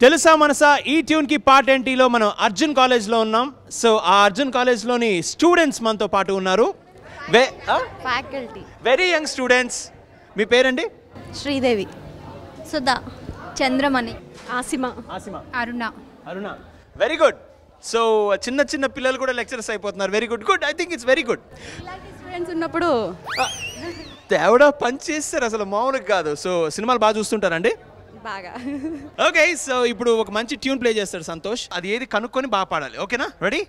తెలుసా మనసా ఈ ట్యూన్కి పార్ట్ ఏంటిలో మనం అర్జున్ కాలేజ్లో ఉన్నాం సో ఆ అర్జున్ కాలేజ్లోని స్టూడెంట్స్ మనతో పాటు ఉన్నారు we faculty very young students మీ పేరండి Sridevi Sudha Chandramani Asima Asima Aruna Aruna very good so చిన్న చిన్న పిల్లలు కూడా లెక్చరర్స్ అయిపోతున్నారు very good good I think it's very good students ఉన్నప్పుడు తేవడా పని చేస్తారు అసలు మామూలుగా కాదు సో సినిమాలు బాగా చూస్తుంటారండి బాగా ఓకే సో ఇప్పుడు ఒక మంచి ట్యూన్ ప్లే చేస్తాడు సంతోష్ అది ఏది కనుక్కొని బాగా పాడాలి ఓకేనా రెడీ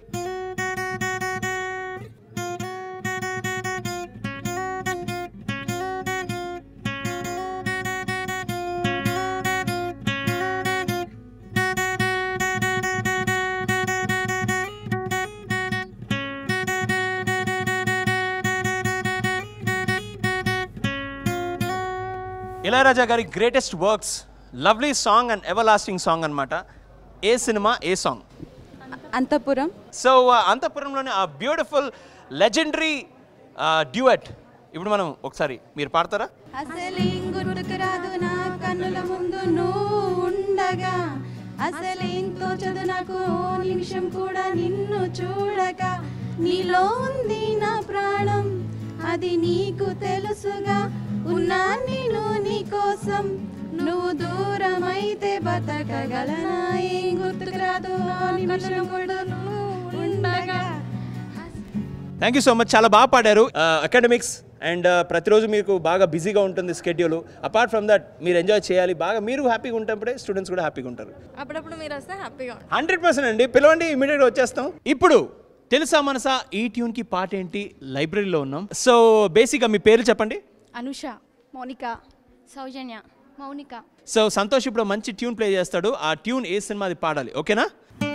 ఇళయరాజా గారి greatest works lovely song and everlasting song అనమాట ఏ సినిమా ఏ సాంగ్ అంతపురం సో అంతఃపురంలోని ఆ బ్యూటిఫుల్ లెజెండరీ డ్యూయట్ ఇప్పుడు మనం ఒకసారి మీరు పాడతారా అసలేం గుర్తుకు రాదు నా కన్నుల ముందు నువ్వు ఉండగా అసలేం తోచదు నాకు ఓ నిమిషం కూడా నిన్ను చూడక నీలో ఉంది నా ప్రాణం అది నీకు తెలుసుగా ఉన్నా నేను నీ కోసం నువ్వు దూరం అయితే బతకగలనా ఏం గుర్తుకు రాదు ఓ నిమిషం కూడా నువ్వు ఉండగా థ్యాంక్ యూ సో మచ్ చాలా బాగా పాడారు అకాడమిక్స్ అండ్ ప్రతిరోజు మీకు బాగా బిజీగా ఉంటుంది స్కెడ్యూల్ అపార్ట్ ఫ్రమ్ దట్ మీరు ఎంజాయ్ చేయాలి బాగా మీరు హ్యాపీగా ఉంటప్పుడే స్టూడెంట్స్ కూడా హ్యాపీగా ఉంటారు అప్పుడప్పుడు మీరు వస్తే హ్యాపీగా హండ్రెడ్ పర్సెంట్ అండి పిలవండి ఇమీడియట్గా వచ్చేస్తాం ఇప్పుడు తెలుసా మనసా ఈ ట్యూన్కి పాట ఏంటి లైబ్రరీలో ఉన్నాం సో బేసిక్గా మీ పేరు చెప్పండి అనుష మోనిక సౌజన్య మౌనిక సో సంతోష్ ఇప్పుడు మంచి ట్యూన్ ప్లే చేస్తాడు ఆ ట్యూన్ ఏ సినిమాది పాడాలి ఓకేనా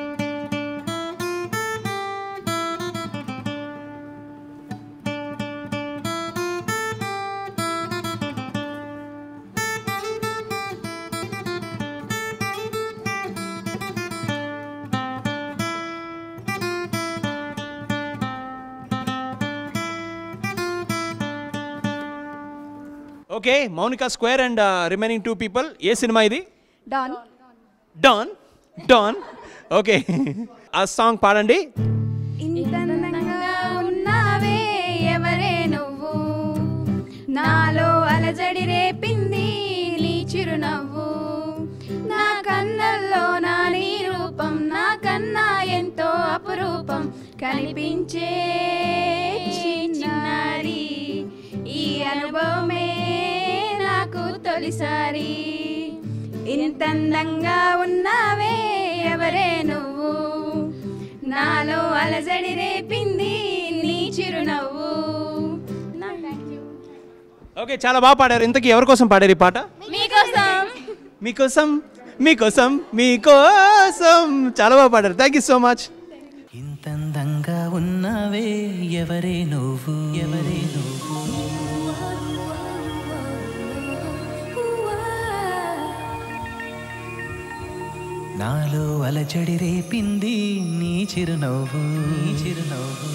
okay Mounika square and remaining two people ఏ సినిమా ఇది డాన్ డాన్ డాన్ ఓకే ఆ సాంగ్ పాడండి ఇంతందంగా ఉన్నావే ఎవరే నువ్వు నాలో అలజడి రేపింది నీ చిరునవ్వు నా కన్నల్లో నా నీ రూపం నా కన్నా ఎంతో అపురూపం కనిపించే చిన్నారి ఈ అనుభవమే నాకు తొలిసారి ఇంతందంగా ఉన్నావే ఎవరే నువ్వు నాలో అలజడి రేపింది నీ చిరునవ్వు ఓకే చాలా బాగా పాడారు ఇంతకీ ఎవరి కోసం పాడారు ఈ పాట మీకోసం మీకోసం మీకోసం మీకోసం చాలా బాగా పాడారు థ్యాంక్ యూ సో మచ్ ఇంతందంగా ఉన్నావే ఎవరే నువ్వు ఎవరే నువ్వు నాలో అలచడి రేపింది నీ చిరునవ్వు నీ చిరునవ్వు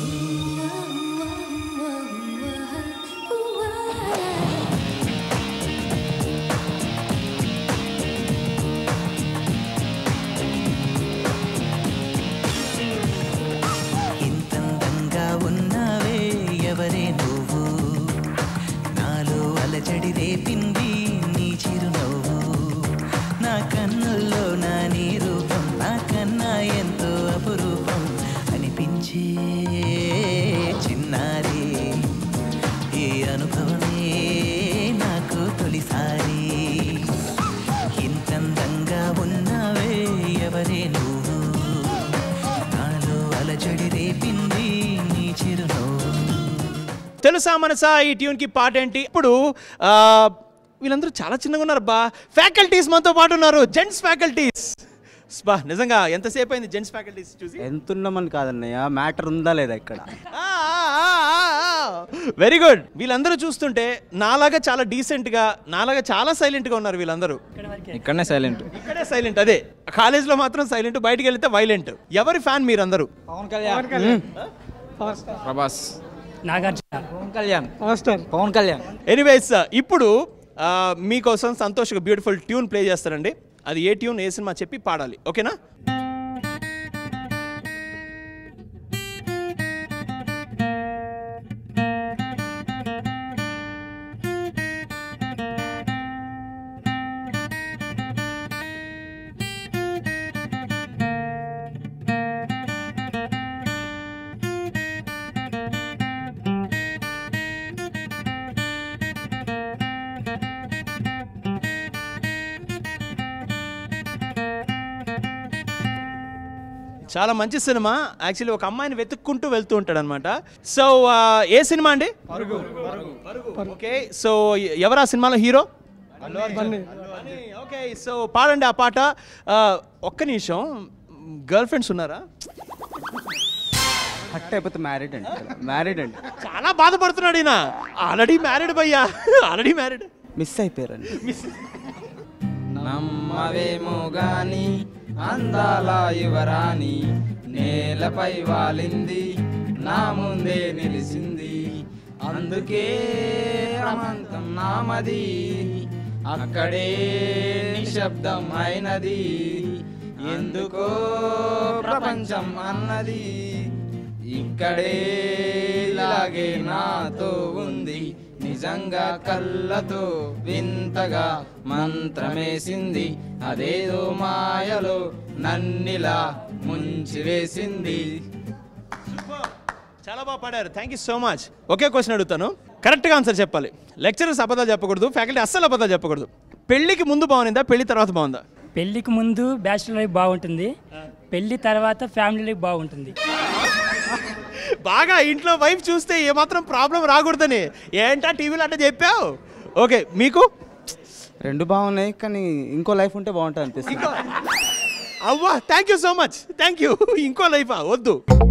ఇంతందంగా ఉన్నావే ఎవరే నువ్వు నాలో అలచడి రేపింది నీ చిరునవ్వు నా కన్నుల్లో నా నీ రూపం నా కన్నా ఎంతో అపురూపం అనిపించే చిన్నారి ఈ అనుభవమే నాకు తొలిసారి ఇంతందంగా ఉన్నావే ఎవరే నువ్వు నాలో అలజడి రేపింది నీ చిరునవ్వు తెలుసా మనసా ఈ ట్యూన్కి పాట ఏంటి ఇప్పుడు ఆ, వీళ్ళందరూ చాలా చిన్నగా ఉన్నారు బా ఫ్యాకల్టీస్ మనతో పాటు ఉన్నారు జెంట్స్ ఫ్యాకల్టీస్ బా నిజంగా ఎంతసేపు అయింది జెంట్స్ ఫ్యాకల్టీస్ చూసి ఎంత ఉన్నామని కాదన్నయ్య మ్యాటర్ ఉందా లేదా ఇక్కడ వెరీ గుడ్ వీళ్ళందరూ చూస్తుంటే నాలాగా చాలా డీసెంట్గా నాలాగా చాలా సైలెంట్గా ఉన్నారు వీళ్ళందరూ ఇక్కడనే సైలెంట్ ఇక్కడే సైలెంట్ అదే కాలేజ్లో మాత్రం సైలెంట్ బయటికి వెళ్తే వైలెంట్ ఎవరి ఫ్యాన్ మీరందరూ పవన్ కళ్యాణ్ ప్రభాస్ నాగార్జున పవన్ కళ్యాణ్ పవన్ కళ్యాణ్ ఎనీవేస్ ఇప్పుడు ఆ, మీకోసం సంతోష్ బ్యూటిఫుల్ ట్యూన్ ప్లే చేస్తారండి అది ఏ ట్యూన్ ఏ సినిమా చెప్పి పాడాలి ఓకేనా చాలా మంచి సినిమా యాక్చువల్లీ ఒక అమ్మాయిని వెతుక్కుంటూ వెళ్తూ ఉంటాడు అనమాట సో ఏ సినిమా అండి ఓకే సో ఎవరు ఆ సినిమాలో హీరో ఓకే సో పాడండి ఆ పాట ఆ, ఒక్క నిమిషం గర్ల్ ఫ్రెండ్స్ ఉన్నారా హట్ అయిపోతే మ్యారీడ్ అండి మ్యారీడ్ అండి చాలా బాధపడుతున్నాడు ఈయన ఆల్రెడీ మ్యారీడ్ భయ్యా ఆల్రెడీ మ్యారీడ్ మిస్ అయిపోయారండి నమ్మవేమో గాని అందాల యువరాణి నేలపై వాలింది నా ముందే నిలిసింది అందుకే రమంతం నామది అక్కడే నిశ్శబ్దం అయినది ఎందుకో ప్రపంచం అన్నది ఇక్కడే ఇలాగే నాతో ఉంది నిజంగా కళ్ళతో వింతగా మంత్రమేసింది అదేదో మాయలో నన్నిలా ముంచివేసింది చాలా బాగా పాడారు థ్యాంక్ యూ సో మచ్ ఒకే క్వశ్చన్ అడుగుతాను కరెక్ట్గా ఆన్సర్ చెప్పాలి లెక్చరర్స్ అబద్ధాలు చెప్పకూడదు ఫ్యాకల్టీ అస్సలు అబద్ధాలు చెప్పకూడదు పెళ్ళికి ముందు బాగుందా పెళ్లి తర్వాత బాగుందా పెళ్ళికి ముందు బ్యాచులర్ లైఫ్ బాగుంటుంది పెళ్లి తర్వాత ఫ్యామిలీ లైఫ్ బాగుంటుంది బాగా ఇంట్లో వైఫ్ చూస్తే ఏమాత్రం ప్రాబ్లం రాకూడదని ఏంటా టీవీలో అంటే చెప్పావు ఓకే మీకు రెండు బాగున్నాయి కానీ ఇంకో లైఫ్ ఉంటే బాగుంటుంది అనిపిస్తుంది అవ్వా thank you so much thank you ఇంకో లైఫా వద్దు